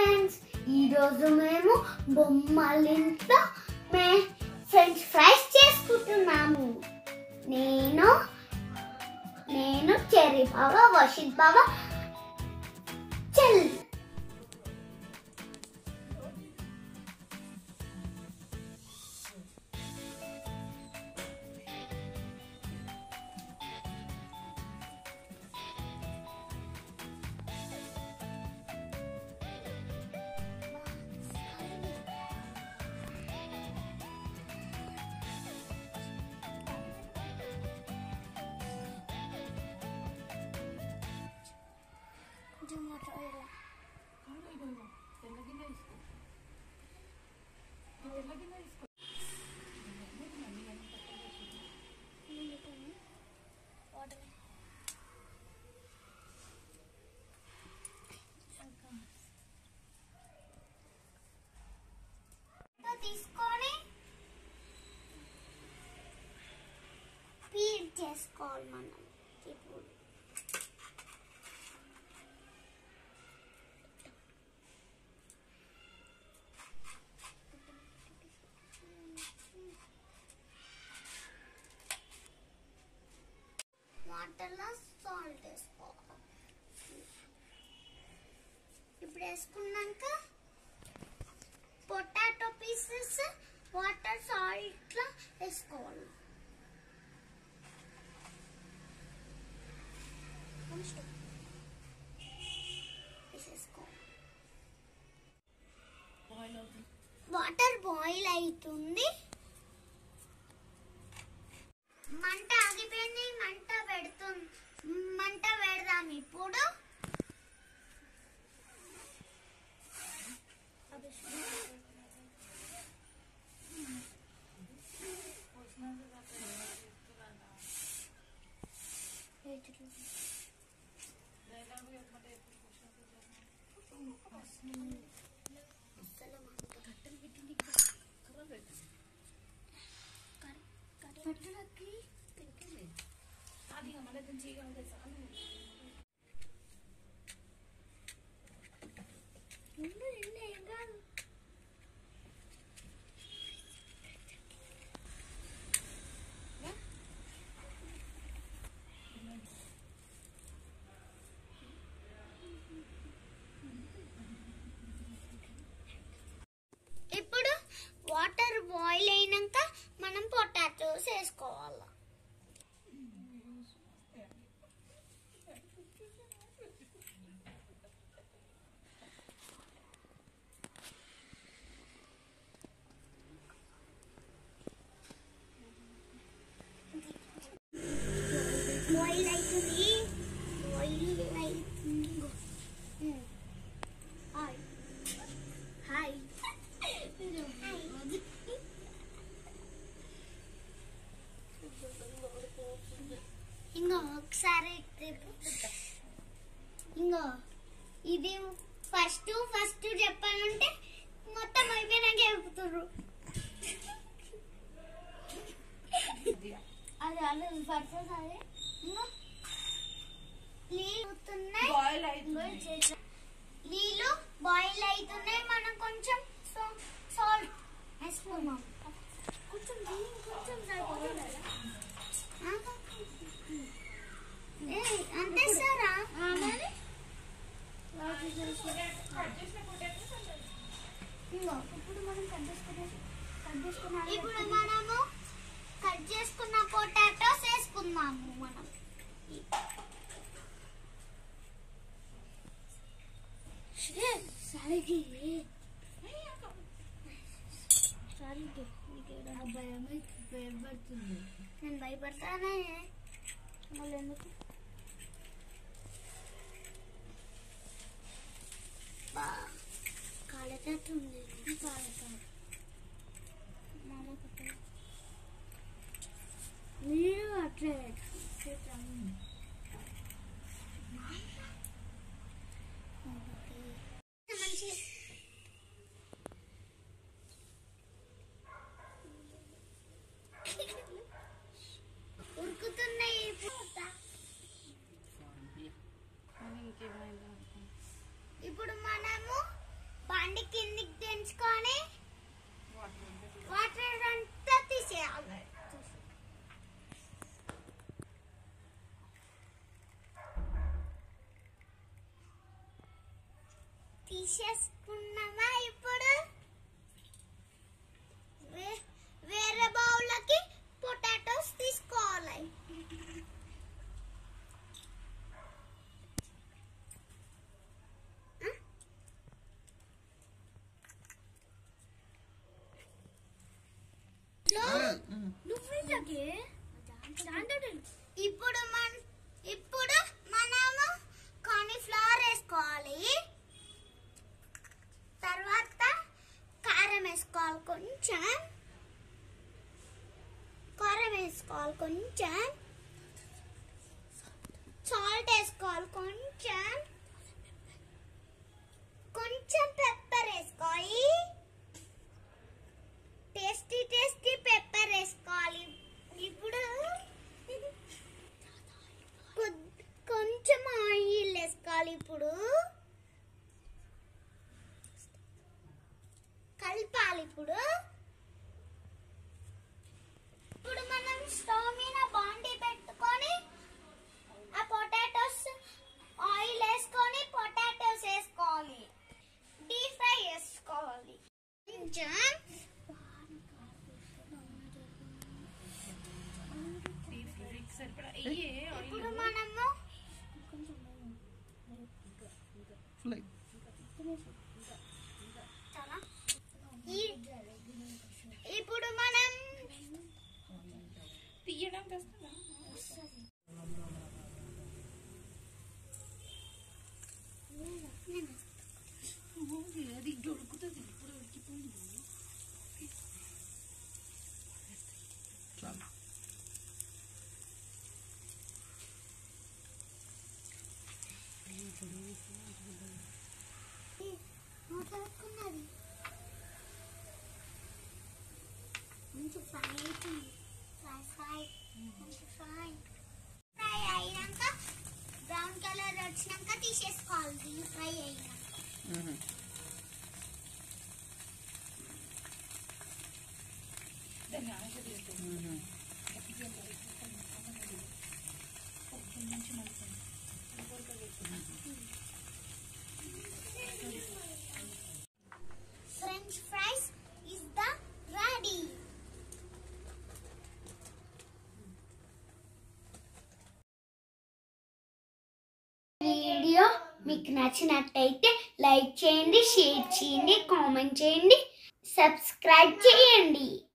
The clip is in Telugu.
ఫ్రెండ్స్ ఈరోజు మేము బొమ్మలింతో మే ఫ్రెంచ్ ఫ్రైస్ చేసుకుంటున్నాము నేను నేను చెర్రీ బాబా వర్షిత్ బాబా చెల్ తీసుకొని పీల్ చేసుకోవాలి మనం ఇప్పుడు వాటర్లో సాల్ట్ వేసుకోవాలి ఇప్పుడు వేసుకున్నాక పొటాటో పీసెస్ వాటర్ సాల్ట్ లో వేసుకోవాలి వేసేసుకోవాలి వాటర్ బాయిల్ అవుతుంది మంట ఆగిపోయింది మంట పెడుతుంది మంట పెడదాం ఇప్పుడు ఇప్పుడు వాటర్ బాయిల్ అయినాక మనం పొటాటోస్ వేసుకోవాలి బాయిల్ అవుతుంది బాయిల్ అవుతుంది హాయ్ హాయ్ ఇంకో ఒకసారి రేపు ఇంకో ఇది ఫస్ట్ ఫస్ట్ చెప్పాలంటే మొత్తం అయిపోయినాక చెప్తుర్రు అది అలా ఫస్ట్ అదే ఇంకో నీళ్ళు అవుతున్నాయి బాయిల్ అవుతుంది నీళ్ళు బాయిల్ అవుతున్నాయి మనం కొంచెం సాల్ట్ వేసుకున్నాం కొంచెం దీని కొంచెం సరిపోతుంది అంతే సారా మరి ఇదిగో, ఇప్పుడు మనం కట్ చేసుకునే కట్ చేసుకున్న ఇప్పుడు మనము కట్ చేసుకున్న పొటాటోస్ వేసుకుందాము మనం సరిగి సరిగి భయపడుతుంది నేను భయపడతానే మళ్ళీ ఎందుకు బా కాలేటట్టుంది కాలేటాడు మామ కట్ట మీరు అట్లే మంచి ఉరుకుతున్నాయి ఇప్పుడు మనము తీసేసుకున్నామా ఇప్పుడు వే- వేరే బౌల్లోకి పొటాటోస్ తీసుకోవాలి నువ్వు దాంతో ఇప్పుడు మన ఇప్పుడు మనము కాలీఫ్లవర్ వేసుకోవాలి తర్వాత కారం వేసుకోవాలి కొంచెం కారం వేసుకోవాలి కొంచెం సాల్ట్ వేసుకోవాలి కొంచెం కొంచెం పెప్పర్ వేసుకోవాలి టేస్టీ టేస్టీ పెప్పర్ వేసుకోవాలి ఇప్పుడు కొద్- కొంచెం ఆయిల్ వేసుకోవాలి ఇప్పుడు కలపాలి ఇప్పుడు ఇప్పుడు మనం స్టవ్ మీద బాండి పెట్టుకొని ఆ పొటాటోస్ ఆయిల్ వేసుకొని పొటాటోస్ వేసుకోవాలి డీప్ ఫ్రై చేసుకోవాలి కొంచెం ఇప్పుడు మనము ఫ్లై చాలా ఈ- ఇప్పుడు మనం తీయడం కష్టమా అది దొరుకుతుంది ఇప్పుడు ఉడికిపోయింది చాలు మొదలుకున్నది మంచి ఫ్రై అవుతుంది ఫ్రై ఫ్రై మంచి ఫ్రై ఫ్రై అయినాక బ్రౌన్ కలర్ వచ్చినాక తీసేసుకోవాలి ఫ్రై అయినాక దాన్ని ఆశ చేస్తుంది నుంచి మలుపుతుంది French fries is the ready. వీడియో మీకు నచ్చినట్టయితే లైక్ చేయండి షేర్ చేయండి కామెంట్ చేయండి సబ్స్క్రైబ్ చేయండి